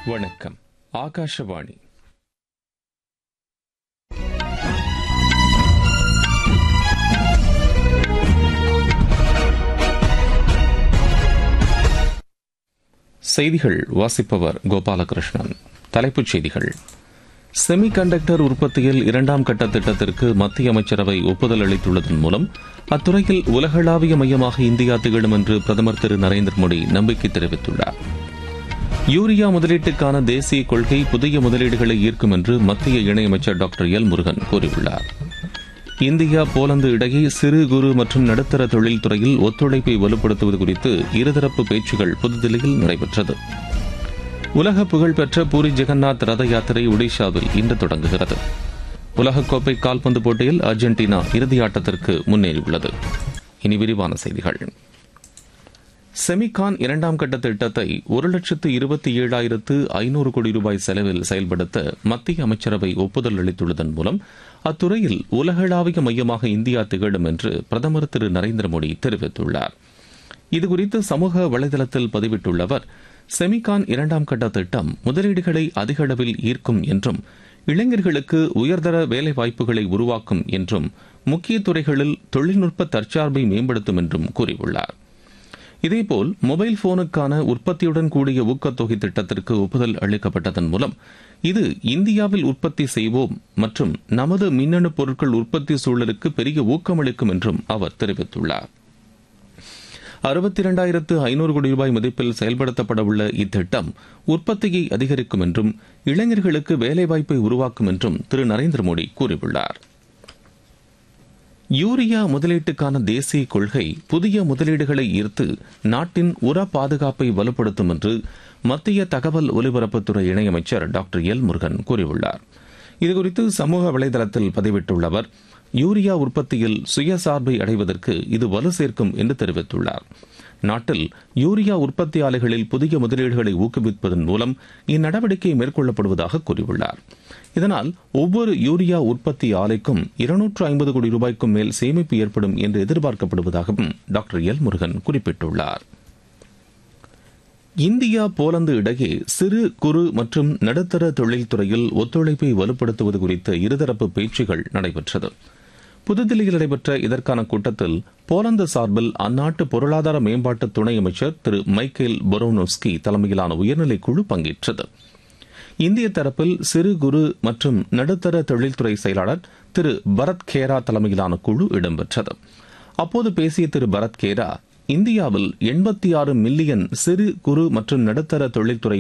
வணக்கம் ஆகாஷவாணி செய்திகள் வாசிப்பவர் கோபாலகிருஷ்ணன் தலைப்புச் செய்திகள் செமி கண்டக்டர் உற்பத்தியில் இரண்டாம் கட்ட திட்டத்திற்கு மத்திய அமைச்சரவை ஒப்புதல் அளித்துள்ளதன் மூலம் அத்துறையில் உலகளாவிய மையமாக இந்தியா திகழும் என்று பிரதமர் திரு நரேந்திர மோடி நம்பிக்கை தெரிவித்துள்ளார் யூரியா முதலீட்டுக்கான தேசிய கொள்கை புதிய முதலீடுகளை ஈர்க்கும் என்று மத்திய இணையமைச்சர் டாக்டர் எல் முருகன் கூறியுள்ளார் இந்தியா போலந்து இடையே சிறு குறு மற்றும் நடுத்தர தொழில் துறையில் ஒத்துழைப்பை வலுப்படுத்துவது குறித்து இருதரப்பு பேச்சுகள் புதுதில்லியில் நடைபெற்றது உலக புகழ்பெற்ற பூரி ஜெகநாத் ரத யாத்திரை ஒடிஷாவில் இன்று தொடங்குகிறது உலகக்கோப்பை கால்பந்து போட்டியில் அர்ஜென்டினா இறுதியாட்டத்திற்கு முன்னேறியுள்ளது இனி விரிவான செய்திகள் செமிகான் இரண்டாம் கட்ட திட்டத்தை ஒரு லட்சத்து இருபத்தி ஏழாயிரத்து ஐநூறு கோடி ரூபாய் செலவில் செயல்படுத்த மத்திய அமைச்சரவை ஒப்புதல் அளித்துள்ளதன் மூலம் அத்துறையில் உலகளாவிய மையமாக இந்தியா திகழும் என்று பிரதமர் திரு நரேந்திர மோடி தெரிவித்துள்ளார் இதுகுறித்து சமூக வலைதளத்தில் பதிவிட்டுள்ள அவர் செமிகான் இரண்டாம் கட்ட திட்டம் முதலீடுகளை அதிக அளவில் ஈர்க்கும் என்றும் இளைஞர்களுக்கு உயர்தர வேலை வாய்ப்புகளை உருவாக்கும் என்றும் முக்கிய துறைகளில் தொழில்நுட்ப தற்சார்பை மேம்படுத்தும் என்றும் கூறியுள்ளார் இதேபோல் மொபைல் போனுக்கான உற்பத்தியுடன் கூடிய ஊக்கத்தொகை திட்டத்திற்கு ஒப்புதல் அளிக்கப்பட்டதன் மூலம் இது இந்தியாவில் உற்பத்தி செய்வோம் மற்றும் நமது மின்னணு பொருட்கள் உற்பத்தி சூழலுக்கு பெரிய ஊக்கமளிக்கும் என்றும் அவர் தெரிவித்துள்ளார் அறுபத்தி இரண்டாயிரத்து ஐநூறு கோடி ரூபாய் மதிப்பில் செயல்படுத்தப்பட உள்ள இத்திட்டம் உற்பத்தியை அதிகரிக்கும் என்றும் இளைஞர்களுக்கு வேலைவாய்ப்பை உருவாக்கும் என்றும் திரு நரேந்திர மோடி கூறியுள்ளார் யூரியா முதலீட்டுக்கான தேசிய கொள்கை புதிய முதலீடுகளை ஈர்த்து நாட்டின் உர பாதுகாப்பை வலுப்படுத்தும் என்று மத்திய தகவல் ஒலிபரப்புத்துறை இணையமைச்சர் டாக்டர் எல் முருகன் கூறியுள்ளார் இதுகுறித்து சமூக வலைதளத்தில் பதிவிட்டுள்ள அவர் யூரியா உற்பத்தியில் சுயசார்பை அடைவதற்கு இது வலு சேர்க்கும் என்று தெரிவித்துள்ளார் நாட்டில் யூரியா உற்பத்தி ஆலைகளில் புதிய முதலீடுகளை ஊக்குவிப்பதன் மூலம் இந்நடவடிக்கை மேற்கொள்ளப்படுவதாக கூறியுள்ளார் இதனால் ஒவ்வொரு யூரியா உற்பத்தி ஆலைக்கும் இருநூற்று ஐம்பது கோடி ரூபாய்க்கும் மேல் சேமிப்பு ஏற்படும் என்று எதிர்பார்க்கப்படுவதாகவும் டாக்டர் எல் முருகன் குறிப்பிட்டுள்ளார் இந்தியா போலந்து இடையே சிறு குறு மற்றும் நடுத்தர தொழில்துறையில் ஒத்துழைப்பை வலுப்படுத்துவது குறித்த இருதரப்பு பேச்சுகள் நடைபெற்றது புதுதில்லியில் நடைபெற்ற இதற்கான கூட்டத்தில் போலந்து சார்பில் அந்நாட்டு பொருளாதார மேம்பாட்டு துணை அமைச்சர் திரு மைக்கேல் பொரோனோஸ்கி தலைமையிலான உயர்நிலை குழு பங்கேற்றது இந்திய தரப்பில் சிறு குறு மற்றும் நடுத்தர தொழில்துறை செயலாளர் திரு பரத் கேரா தலைமையிலான குழு இடம்பெற்றது அப்போது பேசிய திரு பரத் கேரா இந்தியாவில் எண்பத்தி ஆறு மில்லியன் சிறு குறு மற்றும் நடுத்தர தொழில்துறை